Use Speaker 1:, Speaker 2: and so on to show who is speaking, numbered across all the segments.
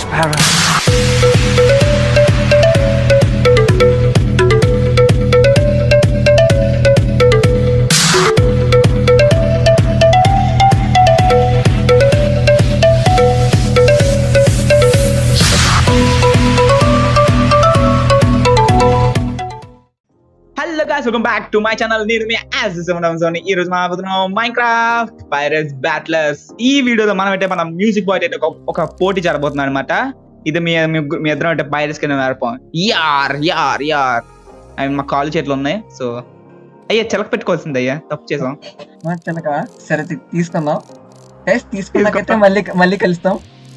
Speaker 1: Sparrow.
Speaker 2: Hello guys welcome back to my channel నేను మీ as zone ఈ రోజు మనం అవుతున్నాం మైన్క్రాఫ్ట్ పైరట్స్ బ్యాట్లర్స్ ఈ వీడియోలో మనం అయితే మన మ్యూజిక్ బాయ్ అయితే ఒక- ఒక పోటీ జరబోతున్నాం అనమాట ఇది మీ మీ- మీ ఇద్దరం అంటే పైరట్స్ కింద నేర్పాం యార్ యార్ యార్ అవి మా కాలు చేతులు ఉన్నాయి సో అయ్యా చిలక పెట్టుకోవాల్సింది అయ్యా తప్పు చేసాం
Speaker 3: చిలక సరే తీ- తీసుకుందాం గైస్ తీసుకున్నాకైతే
Speaker 2: తీసుకుందాం.
Speaker 3: మళ్ళీ మళ్ళీ కలుస్తాం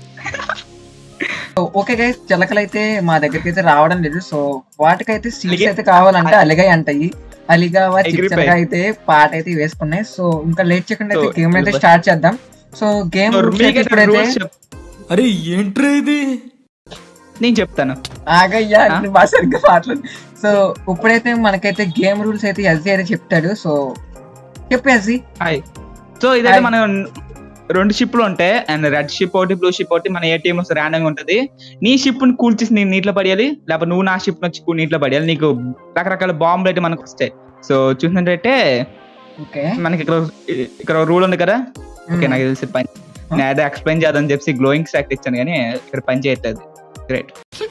Speaker 3: ఓకే గైస్ చిలకలు అయితే మా దగ్గరికి అయితే రావడం లేదు సో వాటికైతే సీట్స్
Speaker 2: అలిగే-
Speaker 3: అయితే కావాలంటే అలిగాయి అంటాయి అలిగావా
Speaker 2: ఎగిరిపోయాయి.
Speaker 3: చిలక అయితే పాట అయితే వేసుకున్నాయి సో ఇంకా లేట్ చేయకుండా అయితే
Speaker 2: So,
Speaker 3: గేమ్ అయితే
Speaker 2: ఇప్పుడు-
Speaker 3: స్టార్ట్ చేద్దాం సో గేమ్
Speaker 2: So, మీకైతే
Speaker 3: ఇప్పుడైతే
Speaker 2: rules చెప్-
Speaker 1: అరే ఏంట్రా ఇది
Speaker 2: నేను చెప్తాను
Speaker 3: ఆగయ్యా
Speaker 2: ఆ?
Speaker 3: నువ్వు బాగా సరిగ్గా మాట్లాడు సో ఇప్పుడైతే మనకైతే గేమ్ రూల్స్ అయితే ఎస్జీ అయితే చెప్తాడు సో చెప్పు ఎస్జీ
Speaker 2: హాయ్ సో ఇదైతే
Speaker 3: Hi.
Speaker 2: మనం రెండు షిప్లు ఉంటాయి అండ్ రెడ్ షిప్ ఒకటి బ్లూ షిప్ ఒకటి మన ఏ టీమ్ వస్తే ర్యాండమ్ ఉంటది నీ షిప్ ని కూల్చేసి నేను నీటిలో పడేయాలి లేకపోతే నువ్వు నా షిప్ వచ్చి కూ- నీటిలో పడేయాలి నీకు రకరకాల బాంబులు అయితే మనకు వస్తాయి సో చూసినట్టయితే
Speaker 3: ఓకే
Speaker 2: మనకి ఇక్కడ ఇక్కడ రూల్ ఉంది కదా ఓకే నాకు తెలిసి పని నేను అదే ఎక్స్ప్లెయిన్ చేద్దాం చెప్పి గ్లోయింగ్ స్టాక్ ఇచ్చాను కానీ ఇక్కడ పని చేయట్లేదు గ్రేట్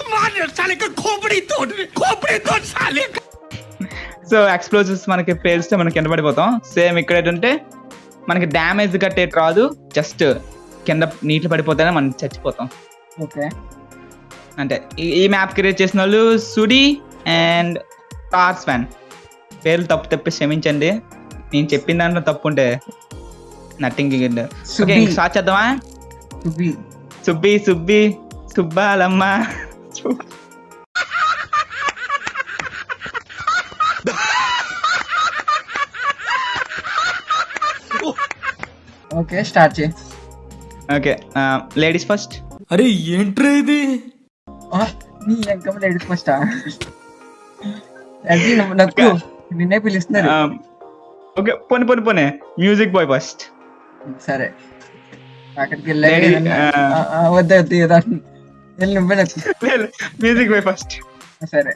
Speaker 2: సో ఎక్స్ప్లోజివ్స్ మనకి పేలిస్తే మనం కింద పడిపోతాం సేమ్ ఇక్కడ ఏంటంటే మనకి డ్యామేజ్ కట్టేటి రాదు జస్ట్ కింద నీటిలో పడిపోతేనే మనం చచ్చిపోతాం
Speaker 3: ఓకే
Speaker 2: అంటే ఈ- ఈ మ్యాప్ క్రియేట్ చేసిన వాళ్ళు సుడి అండ్ టార్స్ ఫ్యాన్ పేర్లు తప్పు తప్పి క్షమించండి నేను చెప్పిన దాంట్లో తప్పు ఉంటే నథింగ్ ఓకే
Speaker 3: సుబ్బి
Speaker 2: స్టార్ట్ చేద్దామా
Speaker 3: సుబ్బి
Speaker 2: సుబ్బి సుబ్బి సుబ్బాలమ్మ సు-
Speaker 3: ఓకే స్టార్ట్ చేయి
Speaker 2: ఓకే లేడీస్ ఫస్ట్
Speaker 1: అరే ఏంట్రా ఇది
Speaker 3: ఆ, నీ ఎంకమ్మ లేడీస్ ఫస్ట్ అది నువ్వు నాకు నిన్నే పిలుస్తున్నారు
Speaker 2: ఓకే పోనీ పోనీ పోనీ మ్యూజిక్ బాయ్ ఫస్ట్
Speaker 3: సరే అక్కడికి వెళ్ళాక
Speaker 2: Lady,
Speaker 3: ఏదన్నా-
Speaker 2: ఆ.
Speaker 3: ఆ, ఆ, వద్దు వద్దు ఏదో వెళ్ళి నువ్వే నాకు
Speaker 2: మ్యూజిక్ బాయ్ ఫస్ట్
Speaker 3: సరే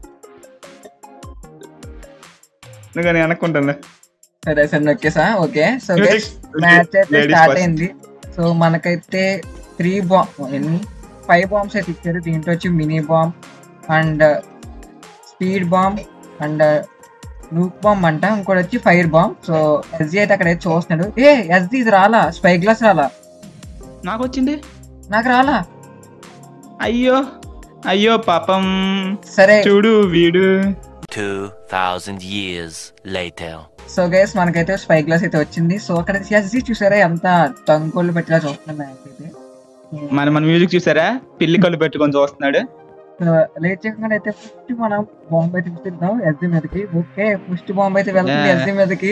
Speaker 2: నువ్వు నేను అనుకుంటాను
Speaker 3: సరే సరే నొక్కేసా ఓకే సో
Speaker 2: Music,
Speaker 3: మ్యాచ్ అయితే
Speaker 2: ladies
Speaker 3: స్టార్ట్
Speaker 2: first.
Speaker 3: అయింది సో మనకైతే త్రీ బాంబ్ ఎన్ని ఫైవ్ బాంబ్స్ అయితే ఇచ్చారు దీంట్లో వచ్చి mini bomb and speed bomb and nuke bomb అంట ఇంకోటి వచ్చి ఫైర్ బాంబ్ సో ఎస్జీ అయితే అక్కడ చూస్తున్నాడు ఏ ఎస్జీ ఇది రాలా స్పై గ్లాస్ రాలా
Speaker 2: నాకు వచ్చింది
Speaker 3: నాకు రాలా
Speaker 2: అయ్యో అయ్యో పాపం
Speaker 3: సరే
Speaker 2: చూడు వీడు
Speaker 4: 2,000 years later.
Speaker 3: సో గైస్ మనకైతే స్పై గ్లాస్ అయితే వచ్చింది సో అక్కడ ఎస్జీ చూసారా ఎంత టంకోళ్ళు పెట్టిలా చూస్తున్నాం మ్యాచ్ అయితే
Speaker 2: మన మన మ్యూజిక్ చూసారా పిల్లి కళ్ళు పెట్టుకొని చూస్తున్నాడు
Speaker 3: లేట్ చేయకుండా అయితే ఫస్ట్ మనం బాంబే అయితే చూపిద్దాం ఎస్జీ మీదకి ఓకే ఫస్ట్ బాంబే అయితే వెళ్తుంది
Speaker 2: Yeah.
Speaker 3: ఎస్జీ మీదకి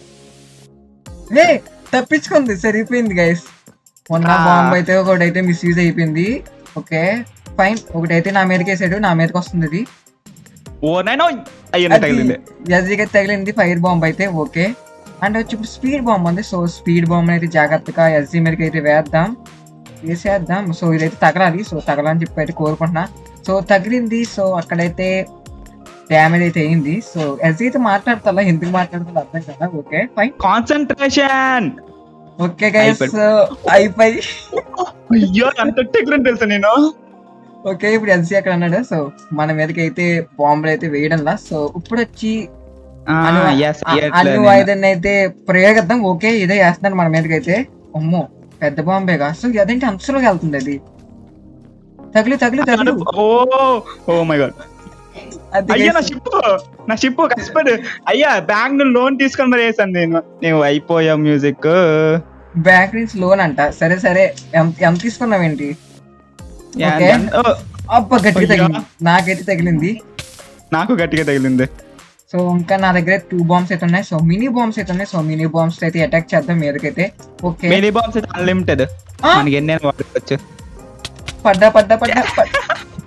Speaker 3: ఏ తప్పించుకుంది సరిపోయింది గైస్ మొన్న
Speaker 2: Ah.
Speaker 3: బాంబ్ అయితే ఒకటి అయితే మిస్యూజ్ అయిపోయింది ఓకే ఫైన్ ఒకటి అయితే నా మీదకి వేసాడు నా మీదకి వస్తుంది ఇది
Speaker 2: ఓ నైనో అయ్యో తగిలింది
Speaker 3: ఎస్జీకి తగిలింది ఫైర్ బాంబ్ అయితే ఓకే అండ్ వచ్చి ఇప్పుడు స్పీడ్ బాంబ్ ఉంది సో స్పీడ్ బాంబ్ అయితే జాగ్రత్తగా ఎస్జీ మీదకి అయితే వేద్దాం వేసేద్దాం సో ఇదైతే తగలాలి సో తగలని చెప్పి అయితే కోరుకుంటున్నా సో తగిలింది సో అక్కడైతే డ్యామేజ్ అయితే అయింది సో ఎస్జీ అయితే మాట్లాడతా ఎందుకు మాట్లాడుతుందో అర్థం కదా okay fine
Speaker 2: concentration
Speaker 3: okay guys
Speaker 2: అయిపోయింది.
Speaker 3: అయిపోయి
Speaker 2: అయ్యో అంత టెక్లెంట్ తెలుసా నేను
Speaker 3: ఓకే ఇప్పుడు ఎస్జీ అక్కడ అన్నాడు సో మన మీదకి అయితే బాంబులు అయితే వేయడంలా సో ఇప్పుడు వచ్చి అను
Speaker 2: yes, yes,
Speaker 3: అను
Speaker 2: నేను-
Speaker 3: ఆయుధాన్ని అయితే ప్రయోగిద్దాం ఓకే ఇదే వేస్తున్నాడు మన మీదకి అయితే అమ్మో పెద్ద బాంబేగా అసలు అదేంటి అంతలోకి వెళ్తుంది అది తగిలి తగిలి తగిలి
Speaker 2: ఓ ఓ మై గాడ్
Speaker 3: అది
Speaker 2: అయ్యా నా
Speaker 3: guys,
Speaker 2: షిప్ నా షిప్ కష్టపడి అయ్యా బ్యాంక్ నుండి లోన్ తీసుకొని మరి వేసాను నేను నేను అయిపోయా మ్యూజిక్
Speaker 3: బ్యాంక్ నుంచి లోన్ అంట సరే సరే ఎంత ఎంత తీసుకున్నావేంటి Okay. అబ్బా గట్టిగా
Speaker 2: అయ్యా.
Speaker 3: తగిలింది నాకైతే తగిలింది
Speaker 2: నాకు గట్టిగా తగిలింది
Speaker 3: సో ఇంకా నా దగ్గర టూ బాంబ్స్ అయితే ఉన్నాయి సో మినీ బాంబ్స్ అయితే ఉన్నాయి సో మినీ బాంబ్స్ అయితే అటాక్ చేద్దాం మీదకైతే ఓకే
Speaker 2: మినీ బాంబ్స్ అయితే అన్లిమిటెడ్
Speaker 3: ఆ.
Speaker 2: మనకి ఎన్ని వాడుకోవచ్చు
Speaker 3: పడ్డా పడ్డా పడ్డా పడ్డా.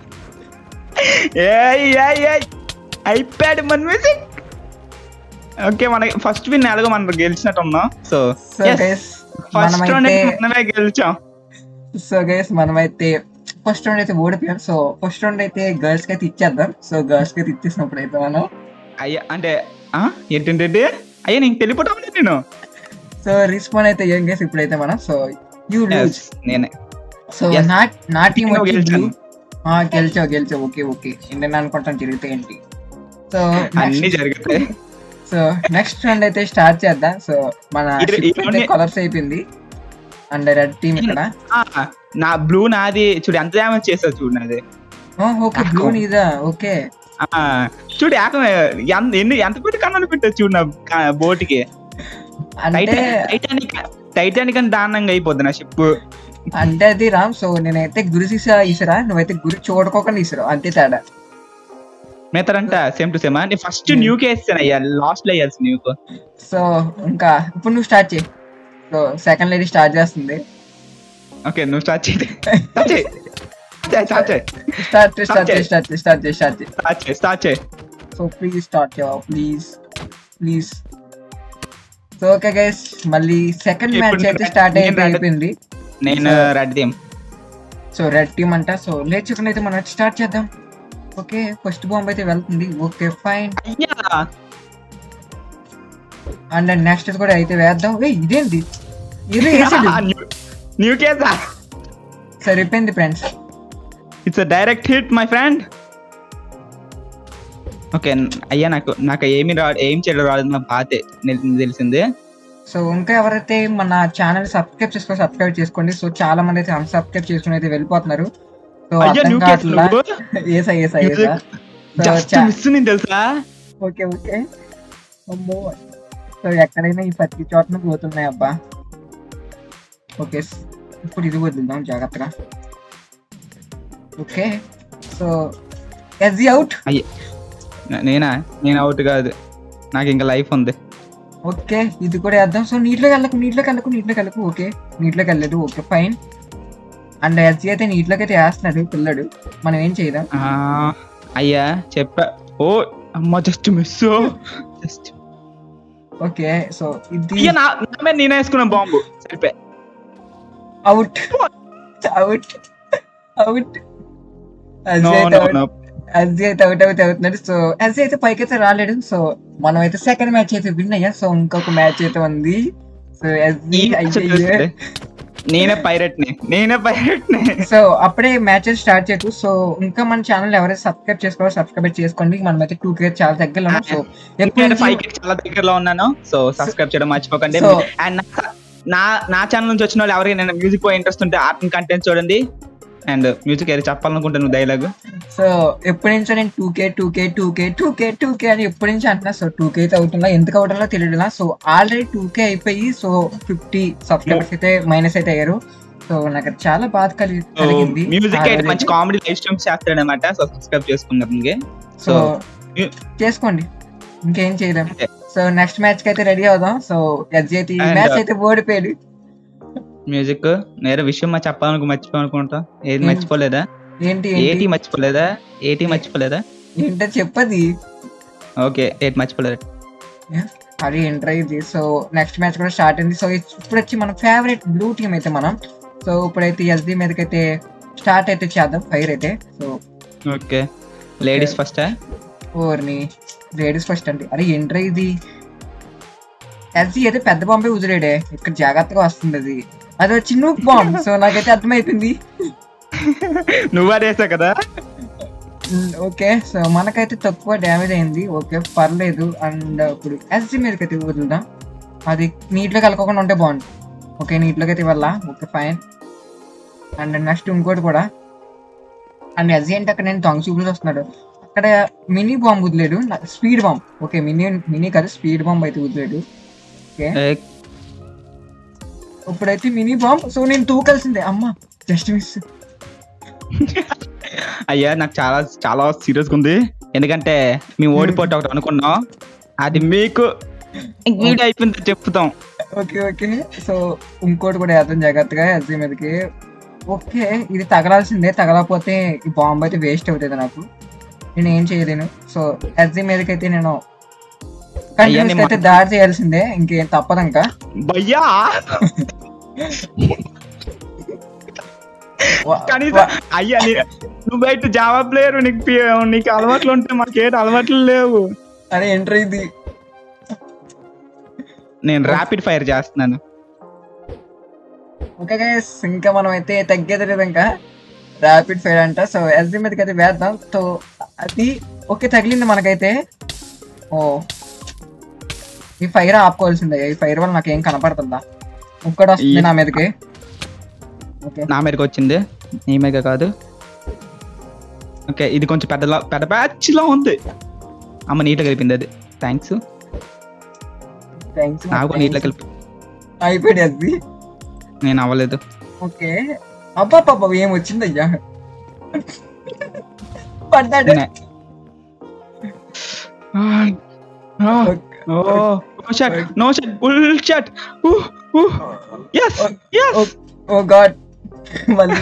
Speaker 2: ఏయ్ ఏయ్ ఏయ్ అయిపోయాడు మన మ్యూజిక్ ఓకే మనకి ఫస్ట్ విన్ ఎలాగో మనం గెలిచినట్టు ఉన్నాం సో
Speaker 3: సో గైస్
Speaker 2: ఫస్ట్
Speaker 3: మనమైతే
Speaker 2: మనమే గెలిచాం
Speaker 3: సో గైస్ మనమైతే ఫస్ట్ రౌండ్ అయితే ఓడిపోయాం సో ఫస్ట్ రౌండ్ అయితే గర్ల్స్ కి అయితే ఇచ్చేద్దాం సో గర్ల్స్ కి అయితే ఇచ్చేసినప్పుడు అయితే మనం
Speaker 2: అయ్యా అంటే ఆ? ఏంటంటే అయ్యా నీకు తెలియపోవటం లేదు నేను
Speaker 3: సో రిస్పాన్ అయితే ఏం చేసి ఇప్పుడైతే మనం సో యూ లూజ్
Speaker 2: Yes, నేనే
Speaker 3: సో
Speaker 2: Yes.
Speaker 3: నా నా టీం
Speaker 2: నేను
Speaker 3: వచ్చి
Speaker 2: గెలిచాను.
Speaker 3: blue. ఆ గెలిచావు గెలిచావు ఓకే ఓకే నేను అనుకుంటాను జరిగితే ఏంటి సో
Speaker 2: అన్ని జరుగుతాయి
Speaker 3: సో నెక్స్ట్ రౌండ్ అయితే స్టార్ట్ చేద్దాం సో మన
Speaker 2: ఇది- ఇది
Speaker 3: కలర్స్ అయిపోయింది అండ్ రెడ్ టీం ఇక్కడ
Speaker 2: ఆ, నా బ్లూ నాది చూడు ఎంత డ్యామేజ్ చేస్తా చూడు నాది
Speaker 3: ఓకే బ్లూ నీదా ఓకే
Speaker 2: ఆ, చూడు ఏకం ఎంత ఎన్ని ఎంత పెట్టి కన్నాలు పెట్టా చూడు నా బోట్కి
Speaker 3: అంటే
Speaker 2: టైటానిక్ టైటానిక్ అని దారుణంగా అయిపోద్ది నా షిప్
Speaker 3: అంటే అది రామ్ సో నేనైతే గురి తీసా ఇసరా నువ్వైతే గురి చూడకోకుండా ఇసరు అంతే తేడా
Speaker 2: మిగతారంట సేమ్ టు సేమ్ నేను ఫస్ట్
Speaker 3: Hmm.
Speaker 2: న్యూకి వేస్తాను అయ్యా లాస్ట్ లో వేయాల్సి న్యూకు
Speaker 3: సో ఇంకా ఇప్పుడు నువ్వు స్టార్ట్ చేయి సో సెకండ్ లేడీ స్టార్ట్ చేస్తుంది
Speaker 2: ఓకే నువ్వు స్టార్ట్ చేయి స్టార్ట్ చేయి స్టార్ట్ చేయి
Speaker 3: స్టార్ట్ చేయి స్టార్ట్
Speaker 2: చేయి.
Speaker 3: చేయి స్టార్ట్ చేయి స్టార్ట్ చేయి స్టార్ట్ చేయి
Speaker 2: స్టార్ట్ చేయి స్టార్ట్ చేయి
Speaker 3: సో ప్లీజ్ స్టార్ట్ చేయవా please please so okay guys మళ్ళీ సెకండ్
Speaker 2: ఇప్పుడు
Speaker 3: మ్యాచ్ అయితే
Speaker 2: నేను
Speaker 3: స్టార్ట్
Speaker 2: నేను
Speaker 3: అయితే
Speaker 2: రెడ్-
Speaker 3: అయిపోయింది
Speaker 2: నేను red team
Speaker 3: so red team అంట సో లేచుకుని అయితే మనం స్టార్ట్ చేద్దాం ఓకే ఫస్ట్ బాంబ్ అయితే వెళ్తుంది ఓకే ఫైన్
Speaker 2: అయ్యా
Speaker 3: అండ్ నెక్స్ట్ కూడా అయితే వేద్దాం ఏ ఇదేంటి ఇది వేసాడు
Speaker 2: న్యూకేసా
Speaker 3: సరిపోయింది friends
Speaker 2: it's direct hit my friend okay అయ్యా నాకు నాకు ఏమి రా ఏం చేయడం రాలేదు నా బాధే నెల్- తెలిసింది
Speaker 3: సో ఇంకా ఎవరైతే మన ఛానల్ సబ్స్క్రైబ్ చేసుకో సబ్స్క్రైబ్ చేసుకోండి సో చాలా మంది అయితే అన్సబ్స్క్రైబ్ చేసుకుని అయితే వెళ్ళిపోతున్నారు సో
Speaker 2: అయ్యా
Speaker 3: అర్థం
Speaker 2: న్యూకేస్
Speaker 3: కావట్లా ఏసా ఏసా ఏసా సో
Speaker 2: జస్ట్
Speaker 3: చా-
Speaker 2: మిస్ నేను తెలుసా
Speaker 3: ఓకే ఓకే అమ్మో సో ఎక్కడైనా ఈ ప్రతి చోటన పోతున్నాయి అబ్బా ఓకే స్- ఇప్పుడు ఇది వదిలిద్దాం జాగ్రత్తగా ఓకే సో ఎస్ అవుట్
Speaker 2: నే- నేనా నేను అవుట్ కాదు నాకు ఇంకా లైఫ్ ఉంది
Speaker 3: ఓకే ఇది కూడా వేద్దాం సో నీటిలోకి వెళ్ళకు నీటిలోకి వెళ్ళకు నీటిలోకి వెళ్ళకు ఓకే నీటిలోకి వెళ్ళలేదు ఓకే ఫైన్ అండ్ ఎస్ అయితే నీటిలోకి అయితే వేస్తున్నాడు పిల్లడు మనం ఏం చేయదాం
Speaker 2: ఆ, అయ్యా చెప్పా ఓ అమ్మ just miss just
Speaker 3: okay so ఇది
Speaker 2: అయ్యా నా నా మీద నేను వేసుకున్నా బాంబు సరిపోయి
Speaker 3: out out out
Speaker 2: no no no
Speaker 3: అజీ అయితే అవుట్ అవుట్ అవుతున్నాడు సో అజీ అయితే పైకి అయితే రాలేడు సో మనం అయితే సెకండ్ మ్యాచ్ అయితే విన్ అయ్యా సో ఇంకొక మ్యాచ్ అయితే ఉంది సో అజీ
Speaker 2: ఈ match చూస్తే నేనే పైరట్ ని నేనే పైరట్ ని
Speaker 3: సో అప్పుడే మ్యాచెస్ స్టార్ట్ చేయకు సో ఇంకా మన ఛానల్ ఎవరైతే సబ్స్క్రైబ్ చేసుకోవాలో సబ్స్క్రైబ్ చేసుకోండి మనం అయితే టూ కే చాలా దగ్గరలో ఉన్నాం సో ఎప్పుడు
Speaker 2: నేను ఫైవ్ కి చాలా దగ్గరలో ఉన్నాను సో సబ్స్క్రైబ్ చేయడం మర్చిపోకండి
Speaker 3: So-
Speaker 2: అండ్ నా నా ఛానల్ నుంచి వచ్చిన వాళ్ళు ఎవరికైనా మ్యూజిక్ పోయి ఇంట్రెస్ట్ ఉంటే ఆర్ట్ కంటెంట్ చూడండి అండ్ మ్యూజిక్ ఏది చెప్పాలనుకుంటాను డైలాగ్
Speaker 3: సో ఎప్పటి నుంచో నేను two K two K two K two K two K అని ఎప్పటి నుంచి అంటున్నా సో టూ కే అయితే అవుతుందా ఎందుకు అవుతుందో తెలియదులా సో ఆల్రెడీ టూ కే అయిపోయి సో ఫిఫ్టీ సబ్స్క్రైబర్స్ అయితే మైనస్ అయితే అయ్యారు సో నాకు అది చాలా బాధ కలిగి కలిగింది
Speaker 2: మ్యూజిక్
Speaker 3: ఆ
Speaker 2: అయితే
Speaker 3: రోజు
Speaker 2: మంచి కామెడీ లైవ్ స్ట్రీమ్స్ చేస్తాడు అనమాట సో సబ్స్క్రైబ్ చేసుకున్నాను
Speaker 3: సో
Speaker 2: So,
Speaker 3: చేసుకోండి ఇంకేం చేయలేం
Speaker 2: Okay.
Speaker 3: సో నెక్స్ట్ మ్యాచ్ కి అయితే రెడీ అవుదాం సో ఎస్ అయితే ఈ
Speaker 2: And,
Speaker 3: మ్యాచ్
Speaker 2: uh,
Speaker 3: అయితే ఓడిపోయాడు
Speaker 2: మ్యూజిక్ నేరే విషయం మా చెప్పాలనుకో మర్చిపోనుకుంటా ఏది
Speaker 3: Hmm.
Speaker 2: మర్చిపోలేదా
Speaker 3: ఏంటి
Speaker 2: ఏటి
Speaker 3: ఏంటి
Speaker 2: మర్చిపోలేదా ఏటి మర్చిపోలేదా
Speaker 3: ఏంటో చెప్పది
Speaker 2: ఓకే ఏటి మర్చిపోలేదు
Speaker 3: అది ఎంటర్ అయ్యింది సో నెక్స్ట్ మ్యాచ్ కూడా స్టార్ట్ అయింది సో ఇప్పుడు వచ్చి మన ఫేవరెట్ బ్లూ టీమ్ అయితే మనం సో ఇప్పుడైతే ఎస్డి మీదకైతే స్టార్ట్ అయితే చేద్దాం ఫైర్ అయితే సో
Speaker 2: ఓకే లేడీస్ ఫస్ట్
Speaker 3: ఓర్ని లేడీస్ ఫస్ట్ అండి అరే ఎంటర్ ఇది ఎస్డి అయితే పెద్ద బాంబే వదిలేడే ఇక్కడ జాగ్రత్తగా వస్తుంది అది అది వచ్చి నూక్ బాంబ్ సో నాకైతే అర్థమైపోయింది
Speaker 2: నువ్వు అదేసావు కదా
Speaker 3: ఓకే సో మనకైతే తక్కువ డ్యామేజ్ అయింది ఓకే పర్లేదు అండ్ ఇప్పుడు ఎస్జీ మీదకి అయితే వదులుదాం అది నీటిలో కలకోకుండా ఉంటే బాగుంది ఓకే నీటిలోకి అయితే వెళ్ళా ఓకే ఫైన్ అండ్ నెక్స్ట్ ఇంకోటి కూడా అండ్ ఎస్జీ అంటే అక్కడ నేను తొంగ చూపులు వస్తున్నాడు అక్కడ మినీ బాంబ్ వదిలేడు speed bomb okay mini mini కాదు స్పీడ్ బాంబ్ అయితే వదిలేడు ఓకే
Speaker 2: ఏ,
Speaker 3: ఇప్పుడైతే మినీ బాంబ్ సో నేను తూకాల్సిందే అమ్మ జస్ట్ మిస్
Speaker 2: అయ్యా నాకు చాలా చాలా సీరియస్ గా ఉంది ఎందుకంటే మేము ఓడిపోతే ఒకటి అనుకున్నాం అది మీకు వీడియో అయిపోయింది చెప్తాం
Speaker 3: ఓకే ఓకే సో ఇంకోటి కూడా వేద్దాం జాగ్రత్తగా ఎస్జీ మీదకి ఓకే ఇది తగలాల్సిందే తగలకపోతే ఈ బాంబు అయితే వేస్ట్ అవుతుంది నాకు నేను ఏం చేయలేను సో ఎస్జీ మీదకి అయితే నేను
Speaker 2: అయ్యా,
Speaker 3: కంటిన్యూస్
Speaker 2: నేను
Speaker 3: అయితే దాడి చేయాల్సిందే ఇంకేం తప్పదు ఇంకా
Speaker 2: భయ్యా
Speaker 3: వా-
Speaker 2: కనీసం అయ్యా నీ- నువ్వు బయట జావా ప్లేయర్ నీకు పి- నీకు అలవాట్లు ఉంటే మాకేంటి అలవాట్లు లేవు
Speaker 3: అరే ఎంటర్ ఇది
Speaker 2: నేను ర్యాపిడ్ ఫైర్ చేస్తున్నాను
Speaker 3: ఓకే గైస్ ఇంకా మనం అయితే తగ్గేది లేదు ఇంకా ర్యాపిడ్ ఫైర్ అంట సో ఎస్డి మీదకి అయితే వేద్దాం సో అది ఓకే తగిలింది మనకైతే ఓ ఈ ఫైర్ ఆపుకోవాల్సిందే ఈ ఫైర్ వల్ల నాకేం కనపడుతుందా ఒక్కడ వస్తుంది నా మీదకి ఓకే
Speaker 2: నా మీదకి వచ్చింది నీ మీద కాదు ఓకే ఇది కొంచెం పెద్ద పెద్ద బ్యాచ్ లో ఉంది అమ్మ నీట్గా కలిపింది అది థ్యాంక్స్
Speaker 3: థ్యాంక్స్
Speaker 2: నాకు నీట్గా కలిపి
Speaker 3: అయిపోయింది అది
Speaker 2: నేను అవ్వలేదు
Speaker 3: ఓకే అబ్బా పాప ఏం వచ్చింది అయ్యా పడ్డాడు
Speaker 2: నేనే. Oh no shut no shut bull shut yes yes
Speaker 3: oh god మళ్ళీ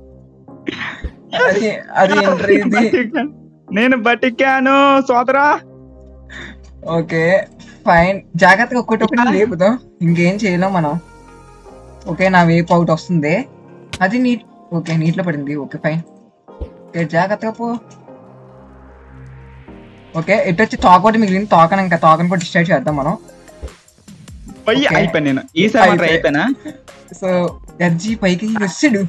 Speaker 3: అది అది ఎంట్రీ ఇది
Speaker 2: నేను బతికాను సోదరా
Speaker 3: ఓకే ఫైన్ జాగ్రత్తగా ఒక్కటి ఒకటి లేపుదాం ఇంకేం చేయలేం మనం ఓకే నా వేప్ అవుట్ వస్తుంది అది నీట్ ఓకే నీటిలో పడింది ఓకే ఫైన్ ఓకే జాగ్రత్తగా పో ఓకే ఇటు వచ్చి తోక ఒకటి మిగిలింది తోకను ఇంకా తోకను కూడా డిస్ట్రాక్ట్ చేద్దాం మనం
Speaker 2: పోయి
Speaker 3: Okay.
Speaker 2: అయిపోయాను నేను ఈసారి మాత్రం
Speaker 3: అయిపోయి.
Speaker 2: అయిపోయినా
Speaker 3: సో ఎర్జీ పైకి వస్తాడు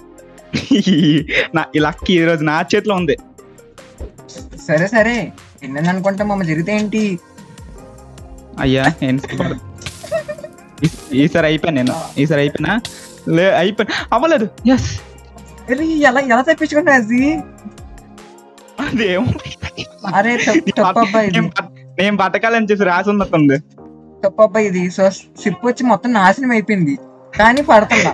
Speaker 2: నా ఈ లక్ ఈ రోజు నా చేతిలో ఉంది
Speaker 3: సరే సరే ఎన్నని అనుకుంటే మమ్మ జరిగితే ఏంటి
Speaker 2: అయ్యా ఏం సిగ్గుపడదు. ఈ- ఈసారి అయిపోయాను నేను ఈసారి అయిపోయినా లే అయిపోయి అవ్వలేదు ఎస్
Speaker 3: అరే ఎలా ఎలా తప్పించుకుంటా అది
Speaker 2: అదేం
Speaker 3: అరే తప్పు తప్పు అబ్బాయి ఇది
Speaker 2: నేను బత- నేను బతకాలని చెప్పి రాసి ఉన్నట్టుంది
Speaker 3: తప్పు అబ్బాయి ఇది సో షిప్ వచ్చి మొత్తం నాశనం అయిపోయింది కానీ పడుతున్నా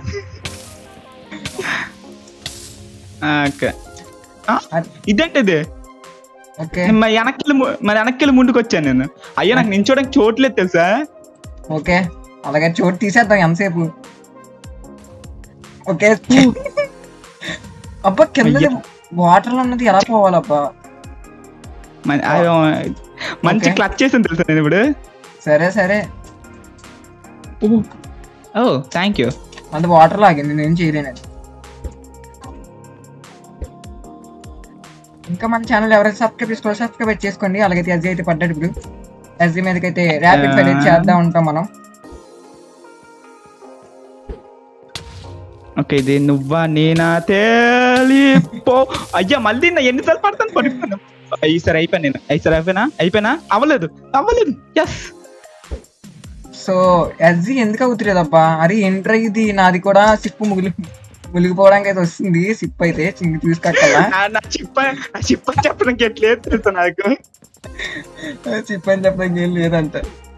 Speaker 2: ఆ, ఓకే ఆ,
Speaker 3: అది-
Speaker 2: ఇదేంటిది
Speaker 3: ఓకే
Speaker 2: నేను మరి వెనక్కి మరి వెనక్కి ముందుకు వచ్చాను నేను అయ్యా నాకు నించోడానికి చోట్లేదు తెలుసా
Speaker 3: ఓకే అలాగే చోటు తీసేద్దాం ఎంతసేపు ఓకే అబ్బా కింద
Speaker 2: అయ్యా.
Speaker 3: వాటర్ లో ఉన్నది ఎలా పోవాలబ్బా
Speaker 2: మ- ఆ, మంచి
Speaker 3: Okay.
Speaker 2: క్లచ్ చేసాను తెలుసా నేను ఇప్పుడు
Speaker 3: సరే సరే
Speaker 2: ఓ థ్యాంక్ యూ
Speaker 3: అది వాటర్ లాగింది నేను చేయలేను అది. ఇంకా మన ఛానల్ ఎవరైతే సబ్స్క్రైబ్ చేసుకోవాలి సబ్స్క్రైబ్ చేసుకోండి అలాగైతే ఎస్జీ అయితే పడ్డాడు ఇప్పుడు ఎస్జీ మీదకైతే ర్యాపిడ్ ఫైర్ అయితే చేద్దాం ఉంటాం మనం
Speaker 2: ఓకే ఇది నువ్వా నేనా తేలిపో అయ్యా మళ్ళీ నా ఎన్నిసార్లు పడతాను పడుకున్నాను ఈసారి అయిపోయాను నేను ఈసారి అయిపోయినా అయిపోయినా అవ్వలేదు అవ్వలేదు ఎస్
Speaker 3: సో ఎస్జీ ఎందుకు అవుతులేదబ్బా అరే ఎంటర్ ఇది నాది కూడా సిప్పు ముగిలి మునిగిపోవడానికి అయితే వస్తుంది సిప్ అయితే చింగి తీసుకక్కలా
Speaker 2: నా చిప్ప నా చిప్ప చెప్పడానికి ఎట్లేదు తెలుసా నాకు
Speaker 3: సిప్ అని చెప్పడానికి ఏం లేదంట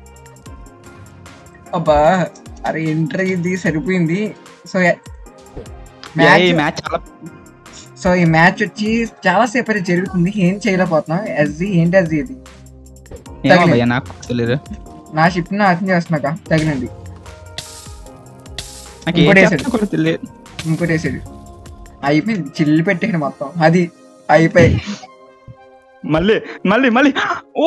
Speaker 3: అబ్బా అరే ఎంటర్ ఇది సరిపోయింది సో
Speaker 2: ఈ
Speaker 3: మ్యాచ్
Speaker 2: మ్యాచ్ చాలా
Speaker 3: సో ఈ మ్యాచ్ వచ్చి చాలా సేపు అయితే జరుగుతుంది ఏం చేయలేకపోతున్నాం ఎస్జీ ఏంటి ఎస్జీ ఇది
Speaker 2: ఏమో
Speaker 3: తగిలింది.
Speaker 2: భయ్యా నాకు తెలియదు
Speaker 3: నా షిప్ ని అర్థం చేస్తున్నాక తగిలింది
Speaker 2: నాకు ఏం
Speaker 3: ఇంకోటి
Speaker 2: చేస్తానో కూడా తెలియదు
Speaker 3: ఇంకోటి వేసేది అయిపోయింది చిల్లు పెట్టేయండి మొత్తం అది అయిపోయి
Speaker 2: మళ్ళీ మళ్ళీ మళ్ళీ ఓ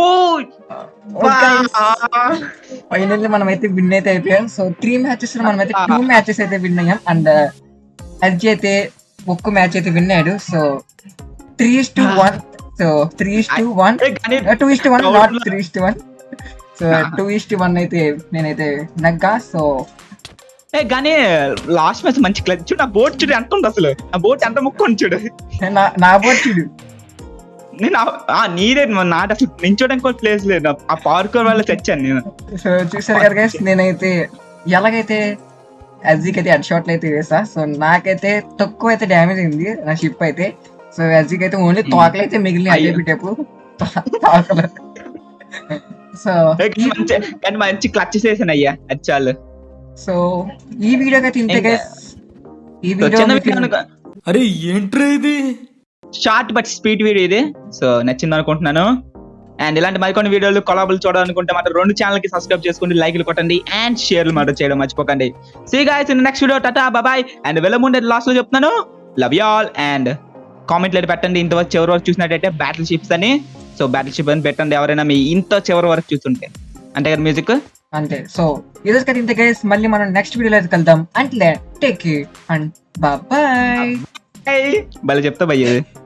Speaker 3: ఫైనల్లీ మనం అయితే విన్ అయితే అయిపోయాం సో త్రీ మ్యాచెస్ లో మనం అయితే టూ మ్యాచెస్ అయితే విన్ అయ్యాం అండ్ అజ్జి అయితే ఒక్క మ్యాచ్ అయితే విన్ అయ్యాడు so three is to one so three is to one
Speaker 2: ఏ, కానీ
Speaker 3: two is to one
Speaker 2: Doubt
Speaker 3: not
Speaker 2: లో-
Speaker 3: three is to one so two is to one అయితే నేనైతే నగ్గా సో
Speaker 2: ఏ కానీ లాస్ట్ మ్యాచ్ మంచి క్లచ్ చూడు నా బోట్ చూడు ఎంత ఉంది అసలు ఆ బోట్ ఎంత ముక్కొని చూడు
Speaker 3: నా నా బోట్ చూడు
Speaker 2: నేను ఆ- ఆ నీదే నాట అసలు నించోడానికి కూడా ప్లేస్ లేదు ఆ పార్కర్ వల్ల తెచ్చాను నేను
Speaker 3: సో చూసారు కదా guys, నేనైతే ఎలాగైతే ఎస్జీకి అయితే హెడ్ షాట్లు అయితే వేసా సో నాకైతే తక్కువ అయితే డ్యామేజ్ అయింది నా షిప్ అయితే సో ఎస్జీకి అయితే ఓన్లీ తోకలు అయితే మిగిలిన అయ్యే
Speaker 2: అయ్యో.
Speaker 3: పెట్టేపు తోకలు సో
Speaker 2: ఏ, కానీ మంచి కానీ మంచి క్లచ్ చేసాను అయ్యా అది చాలు
Speaker 3: సో ఈ వీడియోకి అయితే ఇంతే
Speaker 2: ఇంకా-
Speaker 3: గైస్ ఈ
Speaker 2: సో
Speaker 3: వీడియో
Speaker 2: చిన్న
Speaker 3: మీకు-
Speaker 2: video అనుకో-
Speaker 1: అరే ఏంట్రా ఇది
Speaker 2: షార్ట్ బట్ స్పీడ్ వీడియో ఇది సో నచ్చింది అనుకుంటున్నాను అండ్ ఇలాంటి మరికొన్ని వీడియోలు కొలాబులు చూడాలనుకుంటే మాత్రం రెండు ఛానల్ కి సబ్స్క్రైబ్ చేసుకోండి లైక్లు కొట్టండి అండ్ షేర్లు మాత్రం చేయడం మర్చిపోకండి see guys in next video tata bye and వెళ్ళముండే లాస్ట్ లో చెప్తున్నాను లవ్ యూ ఆల్ అండ్ కామెంట్లు అయితే పెట్టండి ఇంతవరకు చివరి వరకు చూసినట్టయితే బ్యాటిల్ షిప్స్ అని సో బ్యాటిల్ షిప్ అని పెట్టండి ఎవరైనా మీ ఇంత చివరి వరకు చూస్తుంటే అంటే కదా మ్యూజిక్
Speaker 3: అంతే సో ఈ రోజు ఇంతే గైస్ మళ్ళీ మనం నెక్స్ట్ వీడియోలో అయితే కలుద్దాం అంటే టేక్ అండ్ బాయ్
Speaker 2: ఏయ్, భలే చెప్తా భయ్యేది